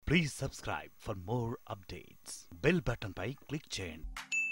Please subscribe for more updates bell button పై click చేయండి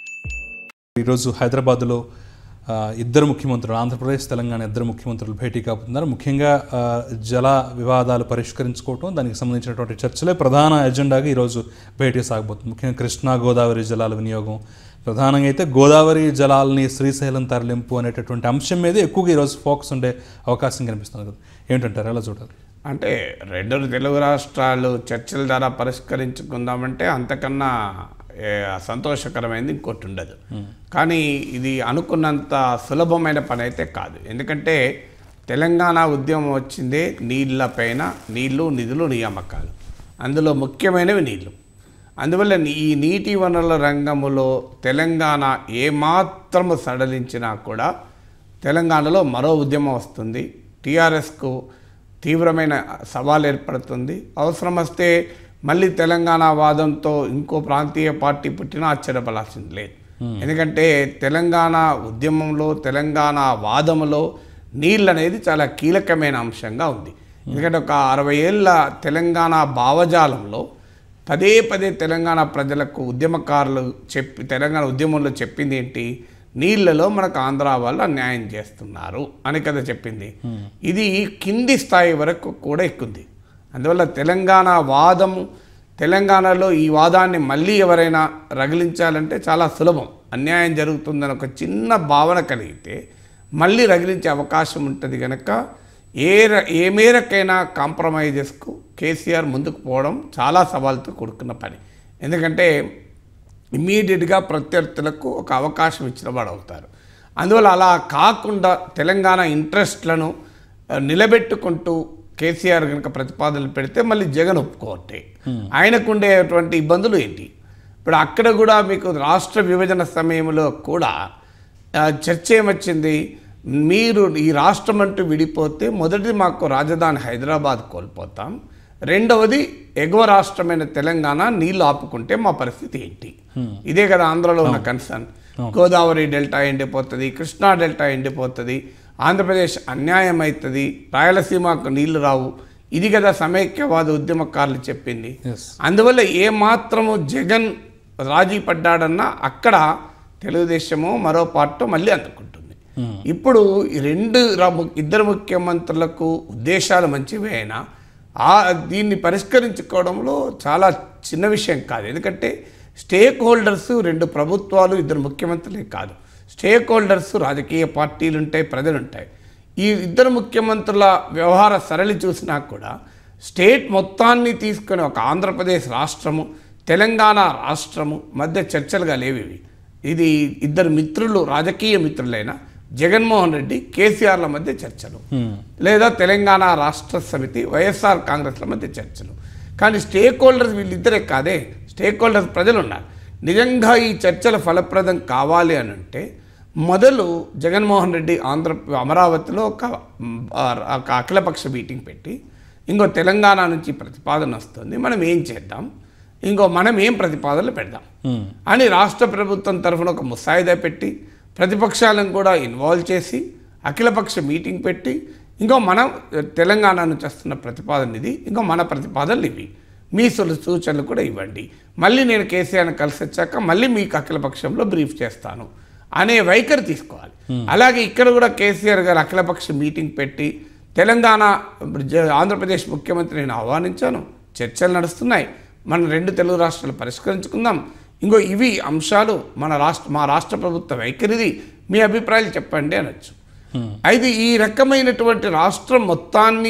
ఈరోజు హైదరాబాద్లో ఆ, ఇద్దరు ముఖ్యమంత్రులు ఆంధ్రప్రదేశ్ తెలంగాణ ఇద్దరు ముఖ్యమంత్రులు భేటీ కాబోతున్నారు ముఖ్యంగా ఆ, జల వివాదాలు పరిష్కరించుకోవటం దానికి సంబంధించినటువంటి చర్చలే ప్రధాన ఎజెండాగా ఈరోజు భేటీ సాగబోతుంది ముఖ్యంగా కృష్ణా గోదావరి జలాల వినియోగం ప్రధానంగా అయితే గోదావరి జలాలని శ్రీశైలం తరలింపు అనేటటువంటి అంశం మీద ఎక్కువగా ఈరోజు ఫోకస్ ఉండే అవకాశం కనిపిస్తుంది కదా ఏంటంటారు ఎలా చూడాలి అంటే రెండు తెలుగు రాష్ట్రాలు చర్చల ద్వారా పరిష్కరించుకుందామంటే అంతకన్నా ఏ, సంతోషకరమైనది ఇంకోటి ఉండదు కానీ ఇది అనుకున్నంత సులభమైన పని అయితే కాదు ఎందుకంటే తెలంగాణ ఉద్యమం వచ్చిందే నీళ్ళపైన నీళ్లు నిధులు నియామకాలు అందులో ముఖ్యమైనవి నీళ్లు అందువల్ల ఈ నీటి వనరుల రంగములో తెలంగాణ ఏమాత్రము సడలించినా కూడా తెలంగాణలో మరో ఉద్యమం వస్తుంది టీఆర్ఎస్కు తీవ్రమైన సవాల్ ఏర్పడుతుంది అవసరం వస్తే మళ్ళీ తెలంగాణ వాదంతో ఇంకో ప్రాంతీయ పార్టీ పుట్టినా ఆశ్చర్యపడాల్సింది లేదు ఎందుకంటే తెలంగాణ ఉద్యమంలో తెలంగాణ వాదములో నీళ్ళు అనేది చాలా కీలకమైన అంశంగా ఉంది ఎందుకంటే ఒక అరవై ఏళ్ళ తెలంగాణ భావజాలంలో పదే పదే తెలంగాణ ప్రజలకు ఉద్యమకారులు చెప్పి తెలంగాణ ఉద్యమంలో చెప్పింది ఏంటి నీళ్లలో మనకు ఆంధ్ర వాళ్ళు అన్యాయం చేస్తున్నారు అని కదా చెప్పింది ఇది కింది స్థాయి వరకు కూడా ఎక్కుంది అందువల్ల తెలంగాణ వాదము తెలంగాణలో ఈ వాదాన్ని మళ్ళీ ఎవరైనా రగిలించాలంటే చాలా సులభం అన్యాయం జరుగుతుందని ఒక చిన్న భావన కలిగితే మళ్ళీ రగిలించే అవకాశం ఉంటుంది కనుక ఏ ర- ఏ మేరకైనా కాంప్రమైజెస్కు కేసీఆర్ ముందుకు పోవడం చాలా సవాల్తో కూడుకున్న పని ఎందుకంటే ఇమ్మీడియట్గా ప్రత్యర్థులకు ఒక అవకాశం ఇచ్చిన వాడు అవుతారు అందువల్ల అలా కాకుండా తెలంగాణ ఇంట్రెస్ట్లను ఆ, నిలబెట్టుకుంటూ కేసీఆర్ కనుక ప్రతిపాదనలు పెడితే మళ్ళీ జగన్ ఒప్పుకోవట్టే ఆయనకు ఉండేటువంటి ఇబ్బందులు ఏంటి ఇప్పుడు అక్కడ కూడా మీకు రాష్ట్ర విభజన సమయంలో కూడా ఆ, చర్చ ఏమొచ్చింది మీరు ఈ రాష్ట్రం అంటూ విడిపోతే మొదటిది మాకు రాజధాని హైదరాబాద్ కోల్పోతాం రెండవది ఎగువ రాష్ట్రమైన తెలంగాణ నీళ్లు ఆపుకుంటే మా పరిస్థితి ఏంటి ఇదే కదా ఆంధ్రలో ఉన్న కన్సర్న్ గోదావరి డెల్టా ఎండిపోతుంది కృష్ణా డెల్టా ఎండిపోతుంది ఆంధ్రప్రదేశ్ అన్యాయం అవుతుంది రాయలసీమకు నీళ్లు రావు ఇది కదా సమైక్యవాద ఉద్యమకారులు చెప్పింది Yes. అందువల్ల ఏ మాత్రము జగన్ రాజీ పడ్డాడన్నా అక్కడ తెలుగుదేశము మరో పార్టీ మళ్ళీ అందుకుంటుంది ఇప్పుడు ఈ రెండు రా- ము- ఇద్దరు ముఖ్యమంత్రులకు ఉద్దేశాలు మంచివే అయినా ఆ దీన్ని పరిష్కరించుకోవడంలో చాలా చిన్న విషయం కాదు ఎందుకంటే స్టేక్ హోల్డర్స్ రెండు ప్రభుత్వాలు ఇద్దరు ముఖ్యమంత్రులే కాదు స్టేక్ హోల్డర్స్ రాజకీయ పార్టీలు ఉంటాయి ప్రజలు ఉంటాయి ఈ ఇద్దరు ముఖ్యమంత్రుల వ్యవహార సరళి చూసినా కూడా స్టేట్ మొత్తాన్ని తీసుకొని ఒక ఆంధ్రప్రదేశ్ రాష్ట్రము తెలంగాణ రాష్ట్రము మధ్య చర్చలుగా లేవు ఇవి ఇది ఇద్దరు మిత్రులు రాజకీయ మిత్రులైన జగన్మోహన్ రెడ్డి కేసీఆర్ల మధ్య చర్చలు లేదా తెలంగాణ రాష్ట్ర సమితి వైఎస్ఆర్ కాంగ్రెస్ల మధ్య చర్చలు కానీ స్టేక్ హోల్డర్స్ వీళ్ళిద్దరే కాదే స్టేక్ హోల్డర్స్ ప్రజలు ఉన్నారు నిజంగా ఈ చర్చలు ఫలప్రదం కావాలి అని అంటే మొదలు జగన్మోహన్ రెడ్డి ఆంధ్ర అమరావతిలో ఒక మ్, ఆ, ఒక అఖిలపక్ష మీటింగ్ పెట్టి ఇంకో తెలంగాణ నుంచి ప్రతిపాదన వస్తుంది మనం ఏం చేద్దాం ఇంకో మనం ఏం ప్రతిపాదనలు పెడదాం అని రాష్ట్ర ప్రభుత్వం తరఫున ఒక ముసాయిదా పెట్టి ప్రతిపక్షాలను కూడా ఇన్వాల్వ్ చేసి అఖిలపక్ష మీటింగ్ పెట్టి ఇంకో మనం తెలంగాణ నుంచి వస్తున్న ప్రతిపాదన ఇది ఇంకో మన ప్రతిపాదనలు ఇవి మీ సూచ- సూచనలు కూడా ఇవ్వండి మళ్ళీ నేను కేసీఆర్ని కలిసి వచ్చాక మళ్ళీ మీకు అఖిలపక్షంలో బ్రీఫ్ చేస్తాను అనే వైఖరి తీసుకోవాలి అలాగే ఇక్కడ కూడా కేసీఆర్ గారు అఖిలపక్ష మీటింగ్ పెట్టి తెలంగాణ జ- ఆంధ్రప్రదేశ్ ముఖ్యమంత్రి నేను ఆహ్వానించాను చర్చలు నడుస్తున్నాయి మన రెండు తెలుగు రాష్ట్రాలు పరిష్కరించుకుందాం ఇంకో ఇవి అంశాలు మన రాష్ట్ర మా రాష్ట్ర ప్రభుత్వ వైఖరిది మీ అభిప్రాయాలు చెప్పండి అనొచ్చు అయితే ఈ రకమైనటువంటి రాష్ట్రం మొత్తాన్ని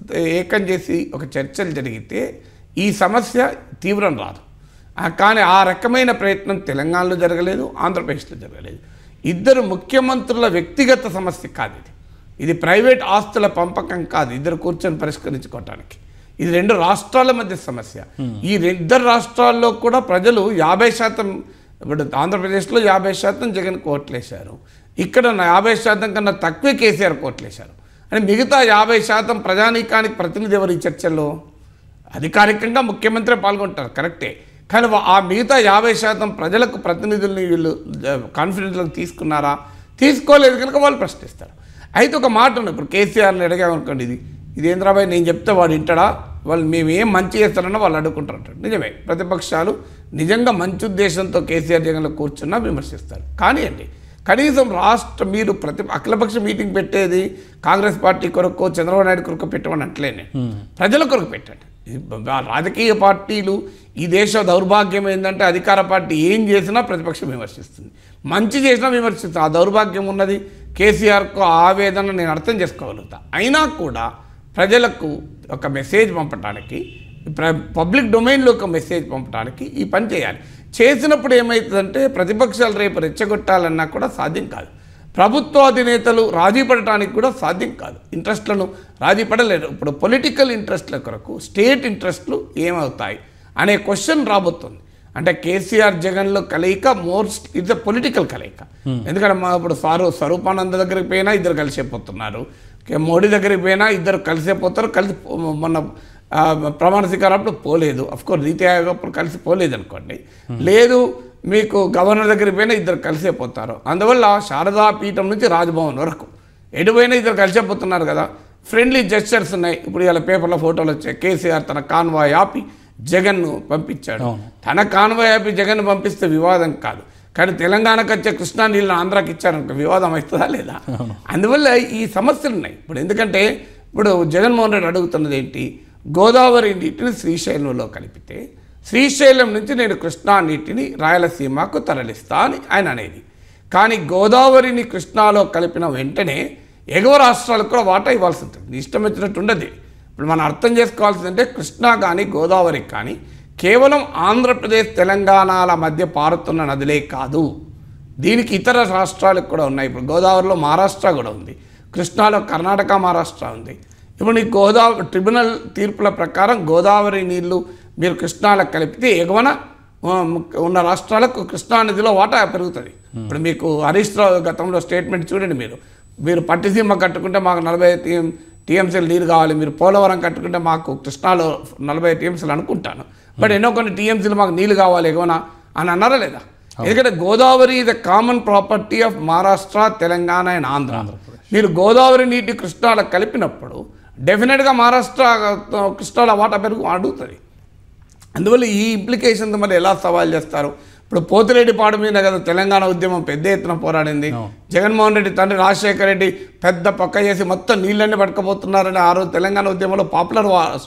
ఏకం చేసి ఒక చర్చలు జరిగితే ఈ సమస్య తీవ్రం రాదు ఆ, కానీ ఆ రకమైన ప్రయత్నం తెలంగాణలో జరగలేదు ఆంధ్రప్రదేశ్లో జరగలేదు ఇద్దరు ముఖ్యమంత్రుల వ్యక్తిగత సమస్య కాదు ఇది ఇది ప్రైవేట్ ఆస్తుల పంపకం కాదు ఇద్దరు కూర్చొని పరిష్కరించుకోవటానికి ఇది రెండు రాష్ట్రాల మధ్య సమస్య ఈ రె- ఇద్దరు రాష్ట్రాల్లో కూడా ప్రజలు యాభై శాతం ఇప్పుడు ఆంధ్రప్రదేశ్లో యాభై శాతం జగన్ కోట్లేశారు ఇక్కడ నా యాభై శాతం కన్నా తక్కువే కేసీఆర్ కోట్లేశారు అని మిగతా యాభై శాతం ప్రజానీకానికి ప్రతినిధి ఎవరు ఈ చర్చల్లో అధికారికంగా ముఖ్యమంత్రి పాల్గొంటారు కరెక్టే కానీ వా- ఆ మిగతా యాభై శాతం ప్రజలకు ప్రతినిధుల్ని వీళ్ళు కాన్ఫిడెన్స్లోకి తీసుకున్నారా తీసుకోలేదు కనుక వాళ్ళు ప్రశ్నిస్తారు అయితే ఒక మాట ఉంది ఇప్పుడు కేసీఆర్ని అడిగామనుకోండి ఇది ఇది ఏంద్రాబాయ్ నేను చెప్తే వాడు వింటాడా వాళ్ళు మేము ఏం మంచి చేస్తారన్నా వాళ్ళు అడుగుకుంటారు నిజమే ప్రతిపక్షాలు నిజంగా మంచి ఉద్దేశంతో కేసీఆర్ జగన్లో కూర్చున్నా విమర్శిస్తారు కానివ్వండి కనీసం రాష్ట్ర మీరు ప్రతి అఖిలపక్ష మీటింగ్ పెట్టేది కాంగ్రెస్ పార్టీ కొరకు చంద్రబాబు నాయుడు కొరకు పెట్టమని అట్లేనే ప్రజల కొరకు పెట్టండి ఇది బ- రాజకీయ పార్టీలు ఈ దేశ దౌర్భాగ్యం ఏంటంటే అధికార పార్టీ ఏం చేసినా ప్రతిపక్షం విమర్శిస్తుంది మంచి చేసినా విమర్శిస్తుంది ఆ దౌర్భాగ్యం ఉన్నది కేసీఆర్కు ఆ ఆవేదన నేను అర్థం చేసుకోగలుగుతా అయినా కూడా ప్రజలకు ఒక మెసేజ్ పంపడానికి ప్ర- పబ్లిక్ డొమైన్లో ఒక మెసేజ్ పంపడానికి ఈ పని చేయాలి చేసినప్పుడు ఏమవుతుందంటే ప్రతిపక్షాలు రేపు రెచ్చగొట్టాలన్నా కూడా సాధ్యం కాదు ప్రభుత్వ అధినేతలు రాజీ పడటానికి కూడా సాధ్యం కాదు ఇంట్రెస్ట్లను రాజీ పడలేరు ఇప్పుడు పొలిటికల్ ఇంట్రెస్ట్ల కొరకు స్టేట్ ఇంట్రెస్ట్లు ఏమవుతాయి అనే క్వశ్చన్ రాబోతుంది అంటే కేసీఆర్ జగన్లో కలయిక మోర్ ఇట్స్ పొలిటికల్ కలయిక ఎందుకంటే మా ఇప్పుడు స్వరూ స్వరూపానంద దగ్గరికి పోయినా ఇద్దరు కలిసిపోతున్నారు కే- మోడీ దగ్గరికి పోయినా ఇద్దరు కలిసిపోతారు కలిసి పో- మొన్న ఆ, ప్రమాణ స్వీకారం అప్పుడు పోలేదు కోర్స్ నీతి ఆయోగ్ అప్పుడు కలిసి పోలేదు అనుకోండి లేదు మీకు గవర్నర్ దగ్గరికి పోయినా ఇద్దరు కలిసే పోతారు అందువల్ల శారదా పీఠం నుంచి రాజ్భవన్ వరకు ఎటు పోయినా ఇద్దరు కలిసే పోతున్నారు కదా ఫ్రెండ్లీ జెస్చర్స్ ఉన్నాయి ఇప్పుడు ఇలా పేపర్లో ఫోటోలు వచ్చాయి కేసీఆర్ తన కాన్వాయ్ ఆపి జగన్ను పంపించాడు తన కాన్వాయ్ ఆపి జగన్ పంపిస్తే వివాదం కాదు కానీ తెలంగాణకు వచ్చే కృష్ణా నీళ్ళని ఆంధ్రాకి ఇచ్చారనుకో వివాదం అవుతుందా లేదా అందువల్ల ఈ సమస్యలు ఉన్నాయి ఇప్పుడు ఎందుకంటే ఇప్పుడు జగన్మోహన్ రెడ్డి అడుగుతున్నది ఏంటి గోదావరి నీటిని శ్రీశైలంలో కలిపితే శ్రీశైలం నుంచి నేను కృష్ణా నీటిని రాయలసీమకు తరలిస్తా అని ఆయన అనేది కానీ గోదావరిని కృష్ణాలో కలిపిన వెంటనే ఎగువ రాష్ట్రాలకు కూడా వాటా ఇవ్వాల్సి ఉంటుంది నీ ఇష్టం వచ్చినట్టు ఉండదు ఇప్పుడు మనం అర్థం చేసుకోవాల్సిందంటే కృష్ణా కానీ గోదావరి కానీ కేవలం ఆంధ్రప్రదేశ్ తెలంగాణల మధ్య పారుతున్న నదిలే కాదు దీనికి ఇతర రాష్ట్రాలకు కూడా ఉన్నాయి ఇప్పుడు గోదావరిలో మహారాష్ట్ర కూడా ఉంది కృష్ణాలో కర్ణాటక మహారాష్ట్ర ఉంది ఇప్పుడు ఈ గోదావరి ట్రిబ్యునల్ తీర్పుల ప్రకారం గోదావరి నీళ్లు మీరు కృష్ణాలకు కలిపితే ఎగువన ఆ, ఉన్న రాష్ట్రాలకు కృష్ణా నదిలో వాటా పెరుగుతుంది ఇప్పుడు మీకు హరీష్ రావు గతంలో స్టేట్మెంట్ చూడండి మీరు మీరు పట్టిసీమ కట్టుకుంటే మాకు నలభై టీఎం టీఎంసీలు నీరు కావాలి మీరు పోలవరం కట్టుకుంటే మాకు కృష్ణాలో నలభై టీఎంసీలు అనుకుంటాను బట్ ఎన్నో కొన్ని టీఎంసీలు మాకు నీళ్ళు కావాలి ఎగువన అని అన్నారా లేదా ఎందుకంటే Godavari is the common property of Maharashtra Telangana and Andhra మీరు గోదావరి నీటి కృష్ణాలో కలిపినప్పుడు డెఫినెట్గా మహారాష్ట్ర ఆ, కృష్ణాలో వాటా పెరుగు అడుగుతుంది అందువల్ల ఈ ఇంప్లికేషన్స్ మరి ఎలా సవాల్ చేస్తారు ఇప్పుడు పోతిరెడ్డిపాడు మీద కదా తెలంగాణ ఉద్యమం పెద్ద ఎత్తున పోరాడింది జగన్మోహన్ రెడ్డి తండ్రి రాజశేఖర రెడ్డి పెద్ద పక్క చేసి మొత్తం నీళ్ళన్నీ పట్టుకపోతున్నారని ఆ రోజు తెలంగాణ ఉద్యమంలో పాపులర్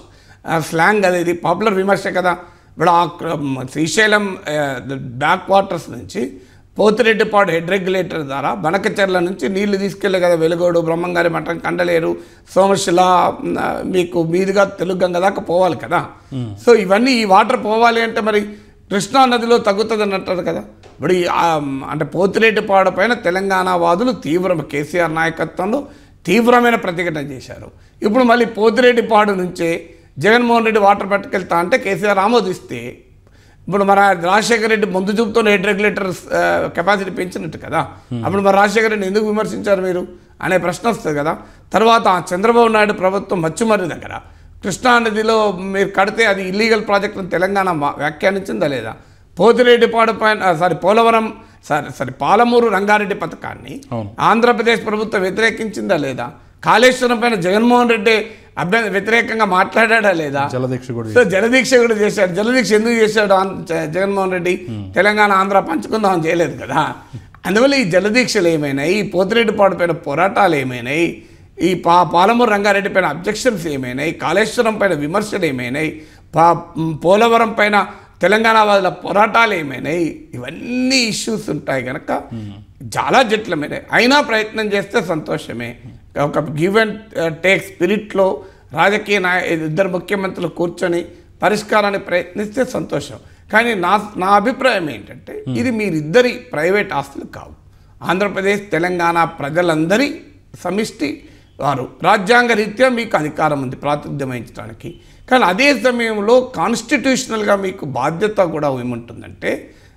స్లాంగ్ అది ఇది పాపులర్ విమర్శ కదా ఇప్పుడు ఆ క్ర- శ్రీశైలం బ్యాక్ వాటర్స్ నుంచి పోతిరెడ్డిపాడు హెడ్ రెగ్యులేటర్ ద్వారా బనకచెర్ల నుంచి నీళ్లు తీసుకెళ్ళే కదా వెలుగోడు బ్రహ్మంగారి మఠం కండలేరు సోమశిల మ్, మీకు మీదుగా తెలుగు గంగ దాకా పోవాలి కదా సో ఇవన్నీ ఈ వాటర్ పోవాలి అంటే మరి కృష్ణా నదిలో తగ్గుతుందని అంటారు కదా ఇప్పుడు ఈ, ఆ, అంటే పోతిరెడ్డిపాడు పైన తెలంగాణ వాదులు తీవ్ర కేసీఆర్ నాయకత్వంలో తీవ్రమైన ప్రతిఘటన చేశారు ఇప్పుడు మళ్ళీ పోతిరెడ్డిపాడు నుంచే జగన్మోహన్ రెడ్డి వాటర్ పట్టుకెళ్తా అంటే కేసీఆర్ ఆమోదిస్తే ఇప్పుడు మన రాజశేఖర రెడ్డి ముందు చూపుతో హెడ్ రెగ్యులేటర్ కెపాసిటీ పెంచినట్టు కదా అప్పుడు మరి రాజశేఖర రెడ్డి ఎందుకు విమర్శించారు మీరు అనే ప్రశ్న వస్తుంది కదా తర్వాత ఆ చంద్రబాబు నాయుడు ప్రభుత్వం మచ్చుమర్రి దగ్గర కృష్ణా నదిలో మీరు కడితే అది ఇల్లీగల్ ప్రాజెక్ట్ అని తెలంగాణ మా- వ్యాఖ్యానించిందా లేదా పోతిరెడ్డిపాడు పైన sorry Polavaram sorry sorry Palamuru Rangareddy పథకాన్ని అవును. ఆంధ్రప్రదేశ్ ప్రభుత్వం వ్యతిరేకించిందా లేదా కాళేశ్వరం పైన జగన్మోహన్ రెడ్డి అభ్య వ్యతిరేకంగా మాట్లాడా లేదా జలదీక్ష కూడా సో జలదీక్ష కూడా చేశాడు జలదీక్ష ఎందుకు చేశాడు ఆంధ్ర- జ- జగన్మోహన్ రెడ్డి తెలంగాణ ఆంధ్ర పంచుకుందాం అని చేయలేదు కదా అందువల్ల ఈ జలదీక్షలు ఏమైనాయి ఈ పోతిరెడ్డిపాడు పైన పోరాటాలు ఏమైనాయి ఈ పా పాలమూరు రంగారెడ్డి పైన అబ్జెక్షన్స్ ఏమైనాయి కాళేశ్వరం పైన విమర్శలు ఏమైనాయి పా పోలవరం పైన తెలంగాణ వాళ్ళ పోరాటాలు ఏమైనాయి ఇవన్నీ ఇష్యూస్ ఉంటాయి కనుక చాలా జట్లమైనాయి అయినా ప్రయత్నం చేస్తే సంతోషమే ఒక గివ్ అండ్ టేక్ స్పిరిట్లో రాజకీయ నాయ ఇద్దరు ముఖ్యమంత్రులు కూర్చొని పరిష్కారాన్ని ప్రయత్నిస్తే సంతోషం కానీ నా నా అభిప్రాయం ఏంటంటే ఇది మీరిద్దరి ప్రైవేట్ ఆస్తులు కావు ఆంధ్రప్రదేశ్ తెలంగాణ ప్రజలందరి సమిష్టి వారు రాజ్యాంగ రీత్యా మీకు అధికారం ఉంది ప్రాతినిధ్యం వహించడానికి కానీ అదే సమయంలో కాన్స్టిట్యూషనల్గా మీకు బాధ్యత కూడా ఏముంటుందంటే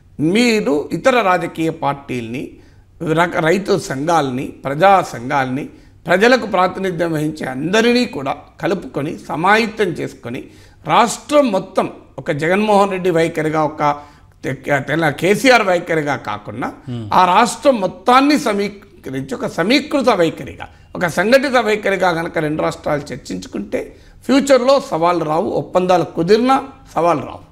మీరు ఇతర రాజకీయ పార్టీల్ని రక రైతు సంఘాలని ప్రజా సంఘాలని ప్రజలకు ప్రాతినిధ్యం వహించే అందరినీ కూడా కలుపుకొని సమాహితం చేసుకొని రాష్ట్రం మొత్తం ఒక జగన్మోహన్ రెడ్డి వైఖరిగా ఒక తె- తెల కేసీఆర్ వైఖరిగా కాకుండా ఆ రాష్ట్రం మొత్తాన్ని సమీకరించి ఒక సమీకృత వైఖరిగా ఒక సంఘటిత వైఖరిగా కనుక రెండు రాష్ట్రాలు చర్చించుకుంటే ఫ్యూచర్లో సవాళ్ళు రావు ఒప్పందాలు కుదిరినా సవాళ్ళు రావు